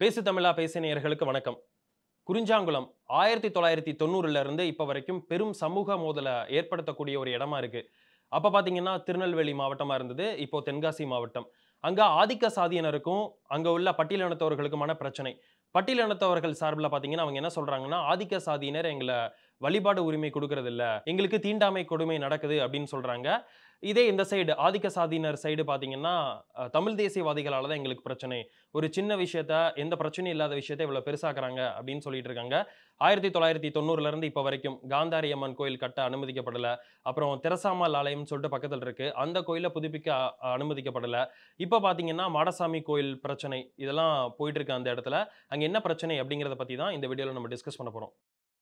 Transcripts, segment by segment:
பேசு தமிழா பேசு நேயர்களுக்கு வணக்கம் குறிஞ்சாங்குளம் ஆயிரத்தி தொள்ளாயிரத்தி தொண்ணூறுல இருந்து இப்போ வரைக்கும் பெரும் சமூக மோதலை ஏற்படுத்தக்கூடிய ஒரு இடமா இருக்கு அப்போ பார்த்தீங்கன்னா திருநெல்வேலி மாவட்டமா இருந்தது இப்போ தென்காசி மாவட்டம் அங்க ஆதிக்க சாதியினருக்கும் அங்க உள்ள பட்டியலினத்தவர்களுக்குமான பிரச்சனை பட்டியலினத்தவர்கள் சார்பில் பார்த்தீங்கன்னா அவங்க என்ன சொல்றாங்கன்னா ஆதிக்க சாதியினர் எங்களை வழிபாடு உரிமை கொடுக்கறது இல்ல எங்களுக்கு தீண்டாமை கொடுமை நடக்குது அப்படின்னு சொல்றாங்க இதே இந்த சைடு ஆதிக்க சாதியினர் சைடு பார்த்தீங்கன்னா அஹ், தமிழ் தேசியவாதிகளால தான் எங்களுக்கு பிரச்சனை ஒரு சின்ன விஷயத்த எந்த பிரச்சனையும் இல்லாத விஷயத்த இவ்வளவு பெருசாக்குறாங்க அப்படின்னு சொல்லிட்டு இருக்காங்க ஆயிரத்தி தொள்ளாயிரத்தி தொண்ணூறுல இருந்து இப்போ வரைக்கும் காந்தாரி அம்மன் கோயில் கட்ட அனுமதிக்கப்படல அப்புறம் தெரசாமல் ஆலயம்னு சொல்லிட்டு பக்கத்தில் இருக்கு அந்த கோயிலை புதுப்பிக்க அ- அனுமதிக்கப்படல இப்போ பார்த்தீங்கன்னா மாடசாமி கோயில் பிரச்சனை இதெல்லாம் போயிட்டு இருக்கு அந்த இடத்துல அங்க என்ன பிரச்சனை அப்படிங்கிறத பத்தி தான் இந்த வீடியோல நம்ம டிஸ்கஸ் பண்ண போறோம்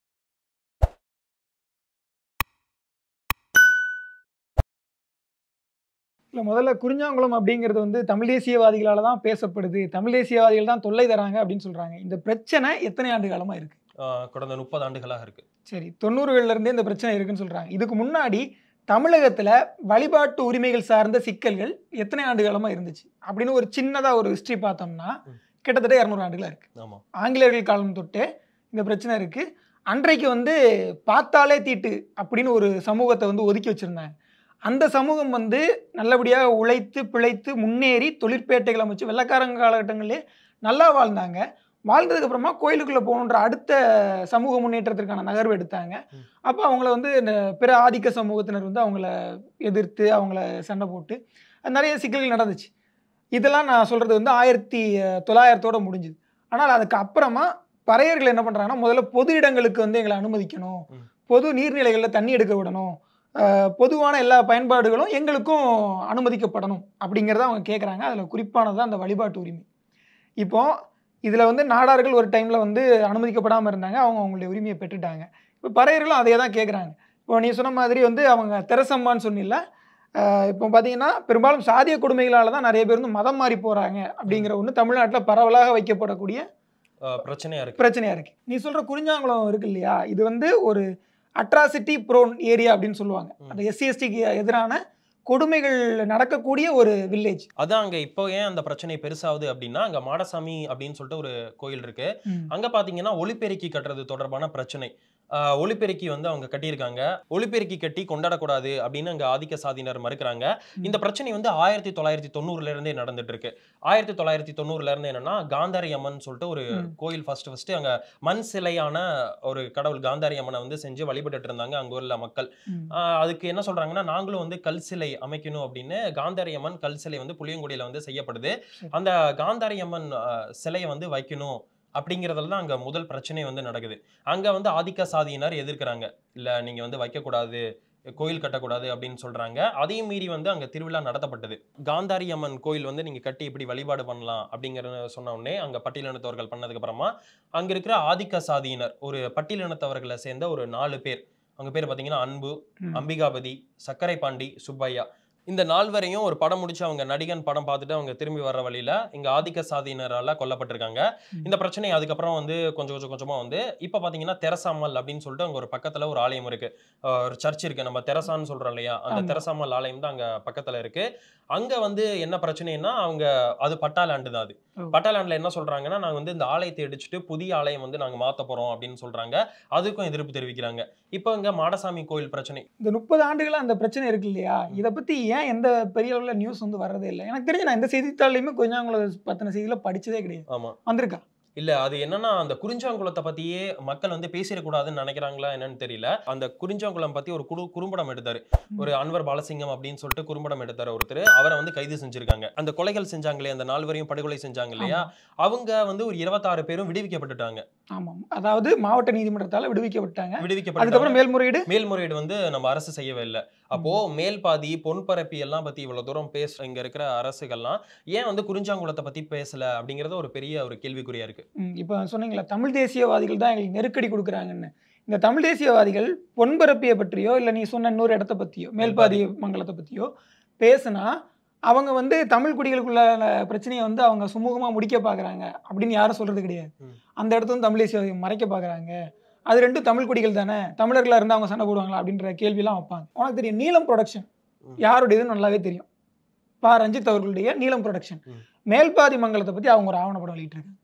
இல்லை முதல்ல குறிஞ்சாங்குளம் அப்படிங்கிறது வந்து தமிழ் தேசியவாதிகளால தான் பேசப்படுது தமிழ் தேசியவாதிகள் தான் தொல்லை தராங்க அப்படின்னு சொல்றாங்க இந்த பிரச்சனை எத்தனை ஆண்டு காலமா இருக்கு ஆஹ் கடந்த முப்பது ஆண்டுகளாக இருக்கு சரி தொண்ணூறுகள்ல இருந்தே இந்த பிரச்சனை இருக்குன்னு சொல்றாங்க இதுக்கு முன்னாடி தமிழகத்துல வழிபாட்டு உரிமைகள் சார்ந்த சிக்கல்கள் எத்தனை ஆண்டு காலமா இருந்துச்சு அப்படின்னு ஒரு சின்னதா ஒரு ஹிஸ்டரி பார்த்தோம்னா ம். கிட்டத்தட்ட இரநூறு ஆண்டுகளா இருக்கு ஆமா ஆங்கிலேயர்கள் காலம் தொட்டு இந்த பிரச்சனை இருக்கு அன்றைக்கு வந்து பார்த்தாலே தீட்டு அப்படின்னு ஒரு சமூகத்தை வந்து ஒதுக்கி வச்சிருந்தாங்க அந்த சமூகம் வந்து நல்லபடியாக உழைத்து பிழைத்து முன்னேறி தொழிற்பேட்டைகளை அமைச்சு வெள்ளக்காரங்க காலகட்டங்களிலே நல்லா வாழ்ந்தாங்க வாழ்ந்ததுக்கு அப்புறமா கோயிலுக்குள்ள போகணுன்ற அடுத்த சமூக முன்னேற்றத்திற்கான நகர்வு எடுத்தாங்க ம். அப்போ அவங்கள வந்து இந்த பிற ஆதிக்க சமூகத்தினர் வந்து அவங்கள எதிர்த்து அவங்கள சண்டை போட்டு அது நிறைய சிக்கல்கள் நடந்துச்சு இதெல்லாம் நான் சொல்றது வந்து ஆயிரத்தி தொள்ளாயிரத்தோட முடிஞ்சுது ஆனால் அதுக்கு அப்புறமா பறையர்கள் என்ன பண்றாங்கன்னா முதல்ல பொது இடங்களுக்கு வந்து எங்களை அனுமதிக்கணும் ம். பொது நீர்நிலைகளில் தண்ணி எடுக்க விடணும் அஹ், பொதுவான எல்லா பயன்பாடுகளும் எங்களுக்கும் அனுமதிக்கப்படணும் அப்படிங்கிறத அவங்க கேட்குறாங்க அதில் குறிப்பானது அந்த வழிபாட்டு உரிமை இப்போ இதில் வந்து நாடார்கள் ஒரு டைமில் வந்து அனுமதிக்கப்படாமல் இருந்தாங்க அவங்க அவங்களுடைய உரிமையை பெற்றுட்டாங்க இப்போ பறையர்களும் அதே தான் கேட்குறாங்க இப்போ நீ சொன்ன மாதிரி வந்து அவங்க தெரசம்மான்னு சொன்னில்ல அஹ், இப்போ பார்த்தீங்கன்னா பெரும்பாலும் சாதிய கொடுமைகளால் தான் நிறைய பேர் வந்து மதம் மாறி போகிறாங்க அப்படிங்கிற ஒன்று தமிழ்நாட்டில் பரவலாக வைக்கப்படக்கூடிய ஆஹ் பிரச்சனையா இருக்கு பிரச்சனையா இருக்கு நீ சொல்ற குறிஞ்சாங்குளம் இருக்கு இல்லையா இது வந்து ஒரு அட்ராசிட்டி ப்ரோன் ஏரியா அப்படின்னு சொல்லுவாங்க ம். அந்த எஸ்சி எஸ்டிக்கு எதிரான கொடுமைகள் நடக்கக்கூடிய ஒரு வில்லேஜ் அதான் அங்க இப்போ ஏன் அந்த பிரச்சனை பெருசாகுது அப்படின்னா அங்க மாடசாமி அப்படின்னு சொல்லிட்டு ஒரு கோயில் இருக்கு அங்க பாத்தீங்கன்னா ஒளிபெருக்கி கட்டுறது தொடர்பான பிரச்சனை ஆஹ் ஒளிபெருக்கி வந்து அவங்க கட்டியிருக்காங்க ஒளிபெருக்கி கட்டி கொண்டாடக்கூடாது அப்படின்னு அங்க ஆதிக்க சாதியினர் மறுக்கிறாங்க இந்த பிரச்சனை வந்து ஆயிரத்தி தொள்ளாயிரத்தி தொண்ணூறுல இருந்தே நடந்துட்டு இருக்கு ஆயிரத்தி தொள்ளாயிரத்தி தொண்ணூறுல இருந்து என்னன்னா காந்தாரி அம்மன் சொல்லிட்டு ஒரு ம். கோயில் ஃபர்ஸ்ட் ஃபர்ஸ்ட் அங்க மண் சிலையான ஒரு கடவுள் காந்தாரி அம்மனை வந்து செஞ்சு வழிபட்டுட்டு இருந்தாங்க அங்க உள்ள மக்கள் ஆஹ் அதுக்கு என்ன சொல்றாங்கன்னா நாங்களும் வந்து கல் சிலை அமைக்கணும் அப்படின்னு காந்தாரி அம்மன் கல் சிலை வந்து புளியங்குடியில வந்து செய்யப்படுது சரி. அந்த காந்தாரி அம்மன் ஆஹ், சிலையை வந்து வைக்கணும் அப்படிங்கிறதுல தான் அங்க முதல் பிரச்சனை வந்து நடக்குது அங்க வந்து ஆதிக்க சாதியினர் எதிர்க்கிறாங்க இல்ல நீங்க வந்து வைக்கக்கூடாது கோயில் கட்டக்கூடாது அப்படின்னு சொல்றாங்க அதையும் மீறி வந்து அங்க திருவிழா நடத்தப்பட்டது காந்தாரி அம்மன் கோயில் வந்து நீங்க கட்டி இப்படி வழிபாடு பண்ணலாம் அப்படிங்கறத சொன்ன உடனே அங்க பட்டியலினத்தவர்கள் பண்ணதுக்கு அப்புறமா அங்க இருக்கிற ஆதிக்க சாதியினர் ஒரு பட்டியலினத்தவர்களை சேர்ந்த ஒரு நாலு பேர் அவங்க பேர் பாத்தீங்கன்னா அன்பு ம். அம்பிகாபதி சக்கரை பாண்டி சுப்பையா இந்த நால்வரையும் ஒரு படம் முடிச்சு அவங்க நடிகன் படம் பார்த்துட்டு அவங்க திரும்பி வர்ற வழியில இங்க ஆதிக்க சாதியினரால கொல்லப்பட்டிருக்காங்க ம். இந்த பிரச்சனை அதுக்கப்புறம் வந்து கொஞ்சம் கொஞ்சம் கொஞ்சமா வந்து இப்ப பாத்தீங்கன்னா தெரசாமல் அப்படின்னு சொல்லிட்டு அங்க ஒரு பக்கத்துல ஒரு ஆலயம் இருக்கு அஹ் ஒரு சர்ச் இருக்கு நம்ம தெரசான்னு சொல்றோம் இல்லையா அந்த ஆமா. தெரசாமல் ஆலயம் தான் அங்க பக்கத்துல இருக்கு அங்க வந்து என்ன பிரச்சனைன்னா அவங்க அது பட்டாலாண்டு தான் அது ஓ. பட்டாலாண்டுல என்ன சொல்றாங்கன்னா நாங்க வந்து இந்த ஆலயத்தை இடிச்சிட்டு புதிய ஆலயம் வந்து நாங்க மாத்த போறோம் அப்படின்னு சொல்றாங்க அதுக்கும் எதிர்ப்பு தெரிவிக்கிறாங்க இப்போ இங்க மாடசாமி கோயில் பிரச்சனை இந்த முப்பது ஆண்டுகளா அந்த பிரச்சனை இருக்கு இல்லையா இதை பத்தி ஏன் எந்த பெரிய அளவுல நியூஸ் வந்து வர்றதே இல்லை எனக்கு தெரிஞ்சு நான் எந்த செய்தித்தாள்லையுமே கொஞ்சாங்குளம் பத்தின செய்தியில படிச்சதே கிடையாது ஆமா வந்திருக்கா இல்ல அது என்னன்னா அந்த குறிஞ்சாங்குளத்தை பத்தியே மக்கள் வந்து பேசிடக்கூடாதுன்னு நினைக்கிறாங்களா என்னன்னு தெரியல அந்த குறிஞ்சாங்குளம் பத்தி ஒரு குறு குறும்படம் எடுத்தாரு ஒரு அன்வர் பாலசிங்கம் அப்படின்னு சொல்லிட்டு குறும்படம் எடுத்தாரு ஒருத்தர் அவரை வந்து கைது செஞ்சிருக்காங்க அந்த கொலைகள் செஞ்சாங்களே அந்த நால்வரையும் படுகொலை செஞ்சாங்க இல்லையா அவங்க வந்து ஒரு இருபத்தாறு பேரும் விடுவிக்கப்பட்டுட்டாங்க ஆமாம் அதாவது மாவட்ட நீதிமன்றத்தால விடுவிக்கப்பட்டாங்க விடுவிக்கப்பட்டு அதுக்கப்புறம் மேல்முறையீடு மேல்முறையீடு வந்து நம்ம அரசு செய்யவே இல்லை அப்போ மேல் பாதி பொன் பரப்பி எல்லாம் பத்தி இவ்வளவு தூரம் பேச இங்க இருக்கிற அரசுகள்லாம் ஏன் வந்து குறிஞ்சாங்குளத்தை பத்தி பேசல அப்படிங்கறது ஒரு பெரிய ஒரு கேள்விக்குறியா இருக்கு ம், இப்போ சொன்னீங்களா தமிழ் தேசியவாதிகள் தான் எங்களுக்கு நெருக்கடி கொடுக்குறாங்கன்னு இந்த தமிழ் தேசியவாதிகள் பொன்பரப்பியை பற்றியோ இல்லை நீ சொன்ன இன்னொரு இடத்த பற்றியோ மேல்பாதி மங்கலத்தை பற்றியோ பேசுனா அவங்க வந்து தமிழ் குடிகளுக்குள்ள பிரச்சனையை வந்து அவங்க சுமூகமாக முடிக்க பார்க்குறாங்க அப்படின்னு யாரும் சொல்கிறது கிடையாது ம். அந்த இடத்துல வந்து தமிழ் தேசியவாதிகள் மறைக்க பார்க்குறாங்க அது ரெண்டும் தமிழ் குடிகள் தானே தமிழர்களாக இருந்தால் அவங்க சண்டை போடுவாங்களா அப்படின்ற கேள்வியெல்லாம் வைப்பாங்க உனக்கு தெரியும் நீலம் ப்ரொடக்ஷன் ம். யாருடையதுன்னு நல்லாவே தெரியும் பா ரஞ்சித் அவர்களுடைய நீலம் ப்ரொடக்ஷன் ம். மேல்பாதி மங்கலத்தை பற்றி அவங்க ஒரு ஆவணப்படம் வெளியிட்டிருக்காங்க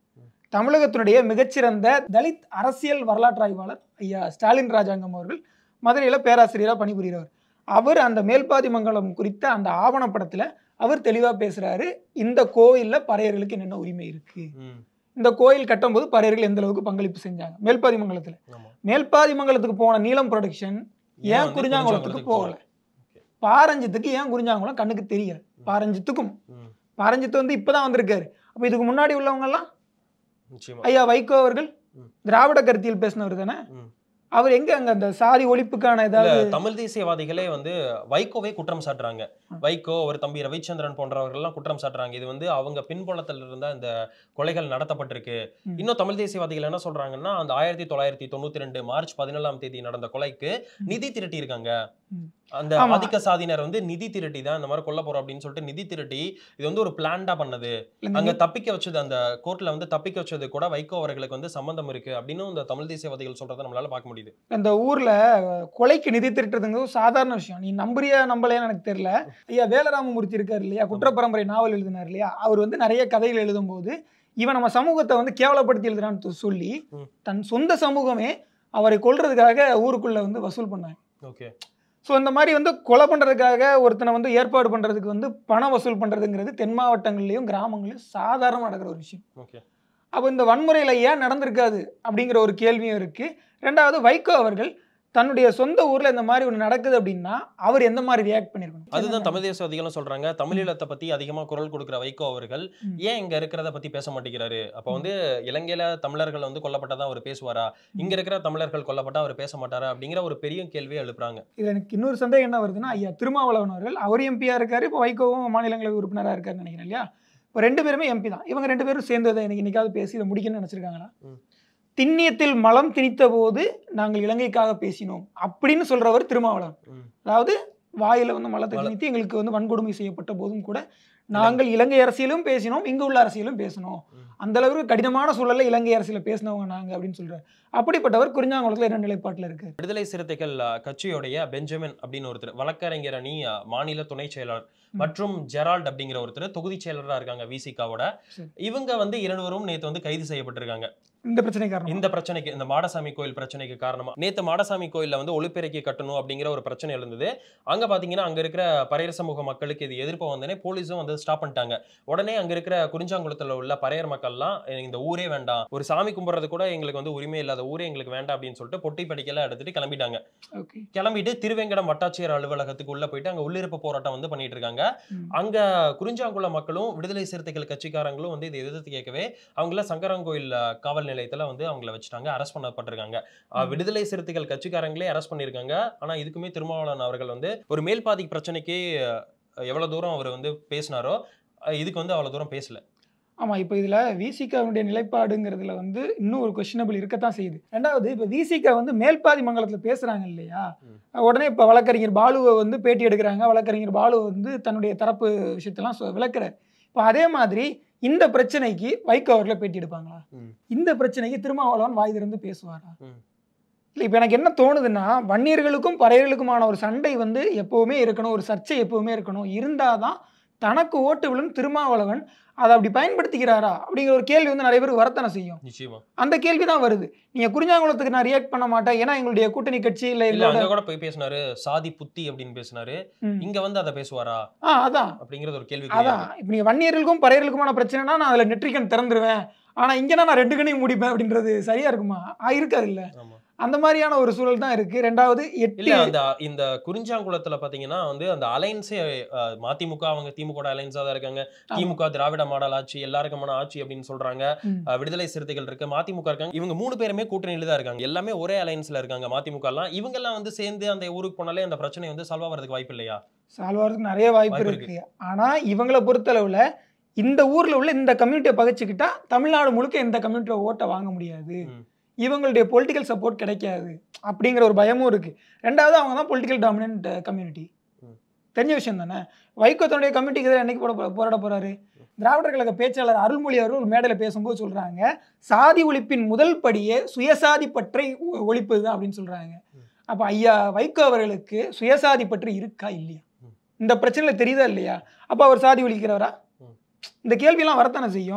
தமிழகத்தினுடைய மிகச்சிறந்த தலித் அரசியல் வரலாற்று ஆய்வாளர் ஐயா ஸ்டாலின் ராஜாங்கம் அவர்கள் மதுரையில் பேராசிரியராக பணிபுரிகிறவர் அவர் அந்த மேல்பாதிமங்கலம் குறித்த அந்த ஆவணப்படத்தில் அவர் தெளிவாக பேசுகிறாரு இந்த கோயிலில் பறையர்களுக்கு என்னென்ன உரிமை இருக்குது ம், இந்த கோயில் கட்டும்போது பறையர்கள் எந்த அளவுக்கு பங்களிப்பு செஞ்சாங்க மேல்பாதிமங்கலத்தில் ஆமா. மேல்பாதிமங்கலத்துக்கு போன நீலம் ப்ரொடக்ஷன் ஏன் ஏன் வந்து குறிஞ்சாங்குளத்துக்கு போகல Okay. பாரஞ்சித்துக்கு ஏன் குறிஞ்சாங்குளம் கண்ணுக்கு தெரியல பாரஞ்சித்துக்கும் ம், பாரஞ்சித்து வந்து இப்பதான் வந்திருக்காரு அப்ப இதுக்கு முன்னாடி உள்ளவங்க எல்லாம் நிச்சயமா ஐயா வைகோ அவர்கள் ம். திராவிட கருத்தியல் பேசினவர் தானே ம். அவர் எங்க அங்க அந்த சாதி ஒழிப்புக்கான இல்ல ஏதாவது தமிழ் தேசியவாதிகளே வந்து வைகோவே குற்றம் சாட்டுறாங்க ம். வைகோ ஒரு தம்பி ரவிச்சந்திரன் போன்றவர்கள் எல்லாம் குற்றம் சாட்டுறாங்க இது வந்து அவங்க பின்புலத்தில் இருந்த இந்த கொலைகள் நடத்தப்பட்டிருக்கு ம். இன்னும் தமிழ் தேசியவாதிகள் என்ன சொல்றாங்கன்னா அந்த ஆயிரத்தி தொள்ளாயிரத்தி தொண்ணூத்தி ரெண்டு மார்ச் பதினேழாம் தேதி நடந்த கொலைக்கு ம். நிதி திரட்டி இருக்காங்க ம். அந்த ஆமா. ஆதிக்க சாதியினர் வந்து நிதி திரட்டி தான் இந்த மாதிரி கொல்ல போறோம் அப்படின்னு சொல்லிட்டு நிதி திரட்டி இது வந்து ஒரு பிளான்டா பண்ணது இல்ல, அங்க நீங்க- தப்பிக்க வச்சது அந்த கோர்ட்ல வந்து தப்பிக்க வச்சது கூட வைகோ அவர்களுக்கு வந்து சம்பந்தம் இருக்கு அப்படின்னு இந்த தமிழ் தேசியவாதிகள் சொல்றதை நம்மளால பார்க்க முடியுது அந்த ஊர்ல கொலைக்கு நிதி திரட்டுறதுங்கிறது ஒரு சாதாரண விஷயம் நீ நம்புறியா நம்பலையான்னு எனக்கு தெரியல ஐயா வேலராமமூர்த்தி இருக்காரு இல்லையா குற்றப்பரம்பரை நாவல் எழுதினார் இல்லையா அவர் வந்து நிறைய கதைகள் எழுதும்போது இவன் நம்ம சமூகத்தை வந்து கேவலப்படுத்தி எழுதுறான்னு சொல்லி ம். தன் சொந்த சமூகமே அவரை கொல்றதுக்காக ஊருக்குள்ள வந்து வசூல் பண்ணாங்க ஓகே ஸோ இந்த மாதிரி வந்து கொலை பண்ணுறதுக்காக ஒருத்தனை வந்து ஏற்பாடு பண்ணுறதுக்கு வந்து பணம் வசூல் பண்ணுறதுங்கிறது தென் மாவட்டங்கள்லையும் கிராமங்களையும் சாதாரணமாக நடக்கிற ஒரு விஷயம் ஓகே அப்போ இந்த வன்முறையில் ஏன் நடந்திருக்காது அப்படிங்கிற ஒரு கேள்வியும் இருக்குது ரெண்டாவது வைகோ அவர்கள் தன்னுடைய சொந்த ஊரில் இந்த மாதிரி ஒன்று நடக்குது அப்படின்னா அவர் எந்த மாதிரி ரியாக்ட் பண்ணியிருக்கணும் அதுதான் தமிழ் தேசியவாதிகளும் சொல்றாங்க தமிழீழத்தை பத்தி அதிகமா குரல் கொடுக்கிற வைகோ அவர்கள் ம். ஏன் இங்க இருக்கிறத பத்தி பேச மாட்டேங்கிறாரு அப்ப வந்து இலங்கையில தமிழர்கள் வந்து கொல்லப்பட்டதா அவர் பேசுவாரா இங்க இருக்கிற தமிழர்கள் கொல்லப்பட்டா அவர் பேச மாட்டாரா அப்படிங்கிற ஒரு பெரிய கேள்வியை எழுப்புறாங்க இதில் எனக்கு இன்னொரு சந்தேகம் என்ன வருதுன்னா ஐயா திருமாவளவன் அவர்கள் அவர் எம்பியாக இருக்காரு இப்போ வைகோவும் மாநிலங்களவை உறுப்பினராக இருக்காருன்னு நினைக்கிறேன் இல்லையா இப்போ ரெண்டு பேருமே எம்பி தான் இவங்க ரெண்டு பேரும் சேர்ந்து அதை எனக்கு இன்னைக்காவது பேசி இதை முடிக்கணும்னு நினச்சிருக்காங்களா ம். திண்ணியத்தில் மலம் திணித்த போது நாங்கள் இலங்கைக்காக பேசினோம் அப்படின்னு சொல்றவர் திருமாவளவன் ம். அதாவது வாயில வந்து மலத்தை மல- திணித்து எங்களுக்கு வந்து வன்கொடுமை செய்யப்பட்ட போதும் கூட நாங்கள் இலங்கை அரசியலும் பேசினோம் இங்க உள்ள அரசியலும் பேசினோம் ம். அந்த அளவுக்கு கடினமான சூழல்ல இலங்கை அரசியல பேசினவங்க நாங்க அப்படின்னு சொல்றாரு அப்படிப்பட்டவர் குறிஞ்சாங்குளத்துல என்ன நிலைப்பாட்டுல இருக்காரு விடுதலை சிறுத்தைகள் அஹ், கட்சியுடைய பெஞ்சமின் அப்படின்னு ஒருத்தர் வழக்கறிஞர் அணி அஹ், மாநில துணை செயலாளர் ம். மற்றும் ஜெரால்ட் அப்படிங்கிற ஒருத்தர் தொகுதி செயலரா இருக்காங்க விசிகாவோட சரி. இவங்க வந்து இருவரும் நேத்து வந்து கைது செய்யப்பட்டிருக்காங்க இந்த பிரச்சனை காரணம் இந்த பிரச்சனைக்கு இந்த மாடசாமி கோயில் பிரச்சனைக்கு காரணமா நேத்து மாடசாமி கோயில்ல வந்து ஒளிப்பெருக்கி கட்டணும் அப்படிங்கிற ஒரு பிரச்சனை எழுந்தது அங்க பாத்தீங்கன்னா அங்க இருக்கிற பறையர் சமூக மக்களுக்கு இது எதிர்ப்பு வந்தனே போலீஸும் வந்து ஸ்டாப் பண்ணிட்டாங்க உடனே அங்க இருக்கிற குறிஞ்சாங்குளத்துல உள்ள பறையர் மக்கள்லாம் "எனக்கு இந்த ஊரே வேண்டாம் ஒரு சாமி கும்பிடுறது கூட எங்களுக்கு வந்து உரிமை இல்லாத ஊரே எங்களுக்கு வேண்டாம் அப்படின்னு சொல்லிட்டு பொட்டி படிக்கலாம் எடுத்துட்டு கிளம்பிட்டாங்க ஓகே கிளம்பிட்டு திருவேங்கடம் வட்டாட்சியர் அலுவலகத்துக்கு உள்ள போயிட்டு அங்க உள்ளிருப்பு போராட்டம் வந்து பண்ணிட்டு இருக்காங்க அங்க குறிஞ்சாங்குளம் மக்களும் விடுதலை சிறுத்தைகள் கட்சிக்காரங்களும் வந்து இதை எதிர்த்து கேட்கவே அவங்கள சங்கரங்கோயில் அஹ், காவல் நிலையத்துல வந்து அவங்கள வச்சுட்டாங்க அரெஸ்ட் பண்ணப்பட்டிருக்காங்க அஹ், ம். விடுதலை சிறுத்தைகள் கட்சிக்காரங்களே அரெஸ்ட் பண்ணியிருக்காங்க ஆனா இதுக்குமே திருமாவளவன் அவர்கள் வந்து ஒரு மேல்பாதி பிரச்சனைக்கு அஹ், எவ்வளவு தூரம் அவர் வந்து பேசினாரோ அஹ், இதுக்கு வந்து அவ்வளவு தூரம் பேசல ஆமா இப்போ இதுல விசிகாவுடைய நிலைப்பாடுங்கிறதுல வந்து இன்னும் ஒரு கொஸ்டினபிள் இருக்கத்தான் செய்யுது ரெண்டாவது இப்போ விசிகா வந்து மேல்பாதி மங்கலத்துல பேசுறாங்க இல்லையா ம். உடனே இப்போ வழக்கறிஞர் பாலுவை வந்து பேட்டி எடுக்கிறாங்க வழக்கறிஞர் பாலு வந்து தன்னுடைய தரப்பு விஷயத்தெல்லாம் சொ- விளக்குறாரு இப்போ அதே மாதிரி இந்த பிரச்சனைக்கு வைகோ அவர்களை பேட்டி எடுப்பாங்களா ம். இந்த பிரச்சனைக்கு திருமாவளவன் வாய் திறந்து பேசுவாரா ம். இல்லை இப்போ எனக்கு என்ன தோணுதுன்னா வன்னியர்களுக்கும் பறையர்களுக்குமான ஒரு சண்டை வந்து எப்பவுமே இருக்கணும் ஒரு சர்ச்சை எப்பவுமே இருக்கணும் இருந்தாதான் தனக்கு ஓட்டு விழும் திருமாவளவன் அதை அப்படி பயன்படுத்திக்கிறாரா அப்படிங்கிற ஒரு கேள்வி வந்து நிறைய பேர் வரத்தனை செய்யும் நிச்சயமா அந்த கேள்வி தான் வருது நீங்க குறிஞ்சாங்குளத்துக்கு நான் ரியாக்ட் பண்ண மாட்டேன் ஏன்னா எங்களுடைய கூட்டணி கட்சி இல்ல இல்ல எங்களோட அங்க கூட போய் பேசினாரு சாதி புத்தி அப்படின்னு பேசினாரு ம். இங்க வந்து அதை பேசுவாரா ஆ அதான் அப்படிங்கறது ஒரு கேள்வி அதான் இப்போ நீங்க வன்னியர்களுக்கும் பறையர்களுக்குமான பிரச்சனைனா நான் அதுல நெற்றிக்கண் திறந்துருவேன் ஆனா இங்கன்னா நான் ரெண்டு கண்ணையும் முடிப்பேன் அப்படின்றது சரியா இருக்குமா ஆ இருக்காது இல்ல ஆமா அந்த மாதிரியான ஒரு சூழல் தான் இருக்கு ரெண்டாவது எட்டு இல்ல அந்த இந்த குறிஞ்சாங்குளத்துல பாத்தீங்கன்னா வந்து அந்த அலைன்ஸே மதிமுக அவங்க திமுக அலைன்ஸா தான் இருக்காங்க திமுக திராவிட மாடல் ஆட்சி எல்லாருக்குமான ஆட்சி அப்படின்னு சொல்றாங்க ம். அஹ், விடுதலை சிறுத்தைகள் இருக்கு மதிமுக இருக்காங்க இவங்க மூணு பேருமே கூட்டணியில தான் இருக்காங்க எல்லாமே ஒரே அலைன்ஸ்ல இருக்காங்க மதிமுக எல்லாம் இவங்க எல்லாம் வந்து சேர்ந்து அந்த ஊருக்கு போனாலே அந்த பிரச்சனை வந்து சால்வ் ஆகிறதுக்கு வாய்ப்பு இல்லையா சால்வ் ஆகிறதுக்கு நிறைய வாய்ப்பு வாய்ப்பு இருக்கு ஆனா இவங்களை பொறுத்தளவுல இந்த ஊர்ல உள்ள இந்த கம்யூனிட்டியை பகைச்சுக்கிட்டா தமிழ்நாடு முழுக்க இந்த கம்யூனிட்டியோட ஓட்டை வாங்க முடியாது ம். இவங்களுடைய பொலிட்டிக்கல் சப்போர்ட் கிடைக்காது அப்படிங்கிற ஒரு பயமும் இருக்கு ரெண்டாவது அவங்க தான் பொலிட்டிக்கல் டாமினன்ட் கம்யூனிட்டி ம். தெரிஞ்ச விஷயம் தானே வைகோ தன்னுடைய கம்யூனிட்டிக்கு எதிராக என்னைக்கு போட போ- போராட போறாரு திராவிடர் கழக பேச்சாளர் அருள்மொழி அவர்கள் ஒரு மேடையில் பேசும்போது சொல்றாங்க சாதி ஒழிப்பின் முதல் படியே சுயசாதி பற்றை ஒ- ஒழிப்பது தான் அப்படின்னு சொல்றாங்க ம். அப்ப ஐயா வைகோ அவர்களுக்கு சுயசாதி பற்று இருக்கா இல்லையா ம். இந்த பிரச்சனையில தெரியுதா இல்லையா அப்ப அவர் சாதி ஒழிக்கிறவரா ம். இந்த கேள்வியெல்லாம் வரத்தானே செய்யும்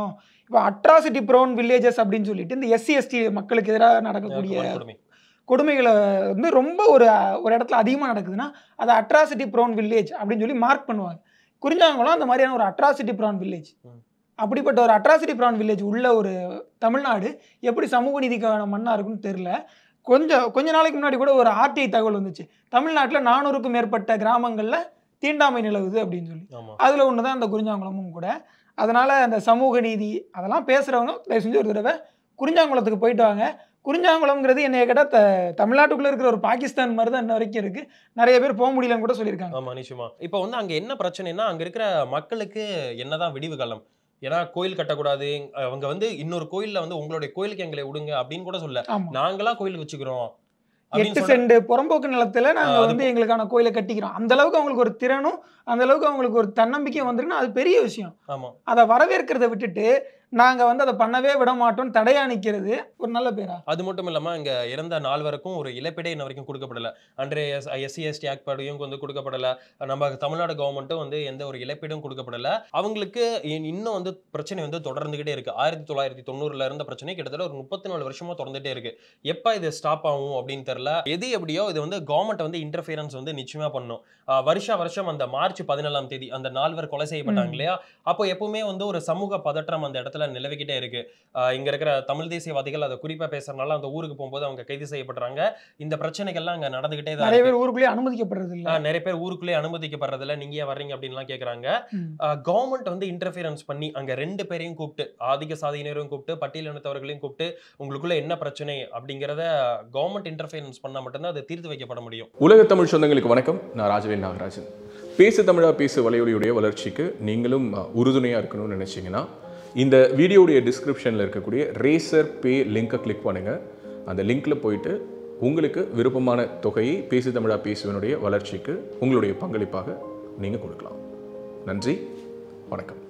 இப்போ அட்ராசிட்டி ப்ரோன் வில்லேஜஸ் அப்படின்னு சொல்லிட்டு இந்த எஸ்சி எஸ்டி மக்களுக்கு எதிராக நடக்கக்கூடிய வன்கொடுமை. கொடுமைகளை வந்து ரொம்ப ஒரு ஒரு இடத்துல அதிகமாக நடக்குதுன்னா அதை அட்ராசிட்டி ப்ரோன் வில்லேஜ் அப்படின்னு சொல்லி மார்க் பண்ணுவாங்க குறிஞ்சாங்குளம் அந்த மாதிரியான ஒரு அட்ராசிட்டி ப்ரான் வில்லேஜ் ம். அப்படிப்பட்ட ஒரு அட்ராசிட்டி ப்ரான் வில்லேஜ் உள்ள ஒரு தமிழ்நாடு எப்படி சமூக நீதிக்கான மண்ணா இருக்குன்னு தெரியல கொஞ்சம் கொஞ்ச நாளைக்கு முன்னாடி கூட ஒரு ஆர்டிஐ தகவல் வந்துச்சு தமிழ்நாட்டில் நானூறுக்கும் மேற்பட்ட கிராமங்களில் தீண்டாமை நிலவுது அப்படின்னு சொல்லி ஆமா அதில் ஒன்று தான் அந்த குறிஞ்சாங்குளமும் கூட அதனால் அந்த சமூக நீதி அதெல்லாம் பேசுகிறவங்க தயவு செஞ்சு ஒரு தடவை குறிஞ்சாங்குளத்துக்கு போயிட்டு வாங்க குறிஞ்சாங்குளம்ங்கிறது என்னைய கேட்டால் த தமிழ்நாட்டுக்குள்ளே இருக்கிற ஒரு பாகிஸ்தான் மாதிரி தான் இன்ன வரைக்கும் இருக்குது நிறைய பேர் போக முடியலன்னு கூட சொல்லியிருக்காங்க ஆமா நிச்சயமா இப்போ வந்து அங்க என்ன பிரச்சனைனா அங்க இருக்கிற மக்களுக்கு என்னதான் விடிவு காலம் ஏன்னா கோயில் கட்டக்கூடாது அவங்க வந்து இன்னொரு கோயில்ல வந்து உங்களுடைய கோயிலுக்கு எங்களை விடுங்க அப்படின்னு கூட சொல்ல ஆமாம் நாங்களா கோயில் வச்சுக்கிறோம் அப்படின்னு எட்டு சொல்ல சென்ட் புறம்போக்கு நிலத்துல ஆ, நாங்கள் அது வந்து எங்களுக்கான கோயிலை கட்டிக்கிறோம் அந்த அளவுக்கு அவங்களுக்கு ஒரு திறனும் அந்த அளவுக்கு அவங்களுக்கு ஒரு தன்னம்பிக்கையும் வந்திருக்குன்னா அது பெரிய விஷயம் ஆமா அதை வரவேற்கிறத விட்டுட்டு நாங்கள் வந்து அதை பண்ணவே விட மாட்டோம் தடையா நிற்கிறது ஒரு நல்ல பேரா அது மட்டும் இல்லாம இங்க இறந்த நால்வருக்கும் ஒரு இழப்பீடே இன்ன வரைக்கும் கொடுக்கப்படல அன்றைய எஸ்சி எஸ்டி ஆக்ட் படியும் வந்து கொடுக்கப்படல நம்ம தமிழ்நாடு கவர்மெண்ட்டும் வந்து எந்த ஒரு இழப்பீடும் கொடுக்கப்படல அவங்களுக்கு இ- இன்னும் வந்து பிரச்சனை வந்து தொடர்ந்துகிட்டே இருக்கு ஆயிரத்தி தொள்ளாயிரத்தி தொண்ணூறுல இருந்த பிரச்சனை கிட்டத்தட்ட ஒரு முப்பத்தி நாலு வருஷமா தொடர்ந்துட்டே இருக்கு எப்ப இது ஸ்டாப் ஆகும் அப்படின்னு தெரியல எது எப்படியோ இது வந்து கவர்மெண்ட் வந்து இன்டர்ஃபியரன்ஸ் வந்து நிச்சயமா பண்ணும் ஆஹ் வருஷா வருஷம் அந்த மார்ச் பதினேழாம் தேதி அந்த நால்வர் கொலை செய்யப்பட்டாங்க ம். இல்லையா அப்போ எப்பவுமே வந்து ஒரு சமூக பதற்றம் அந்த இடத்துல நிலவிக்கிட்டே இருக்கு ஆஹ் இங்க இருக்கிற தமிழ் தேசியவாதிகள் அதை குறிப்பா பேசுறதுனால அந்த ஊருக்கு போகும்போது அவங்க கைது செய்யப்படுறாங்க இந்த பிரச்சனைகள்லாம் அங்க நடந்துகிட்டே தான் நிறைய இருக்கு பேர் ஊருக்குள்ளேயே அனுமதிக்கப்படுறது இல்லை ஆஹ் நிறைய பேர் ஊருக்குள்ளே அனுமதிக்கப்படுறதில்ல நீங்க ஏன் வர்றீங்க அப்படின்லாம் கேக்குறாங்க ம். கவர்மெண்ட் வந்து இன்டர்ஃபியரன்ஸ் பண்ணி அங்க ரெண்டு பேரையும் கூப்பிட்டு ஆதிக்க சாதியினரையும் கூப்பிட்டு பட்டியலினத்தவர்களையும் கூப்பிட்டு உங்களுக்குள்ள என்ன பிரச்சனை அப்படிங்கறத கவர்மெண்ட் இன்டர்ஃபியரன்ஸ் பண்ணா மட்டும்தான் அது தீர்த்து வைக்கப்பட முடியும் உலக தமிழ் சொந்தங்களுக்கு வணக்கம் நான் ராஜவேல் நாகராஜன் பேசு தமிழா பேசு வலையொலியுடைய வளர்ச்சிக்கு நீங்களும் உறுதுணையாக இருக்கணும்னு நினச்சிங்கன்னா இந்த வீடியோடைய டிஸ்கிரிப்ஷனில் இருக்கக்கூடிய ரேசர் பே லிங்கை கிளிக் பண்ணுங்கள் அந்த லிங்க்கில் போயிட்டு உங்களுக்கு விருப்பமான தொகையை பேசு தமிழா பேசுவனுடைய வளர்ச்சிக்கு உங்களுடைய பங்களிப்பாக நீங்கள் கொடுக்கலாம் நன்றி வணக்கம்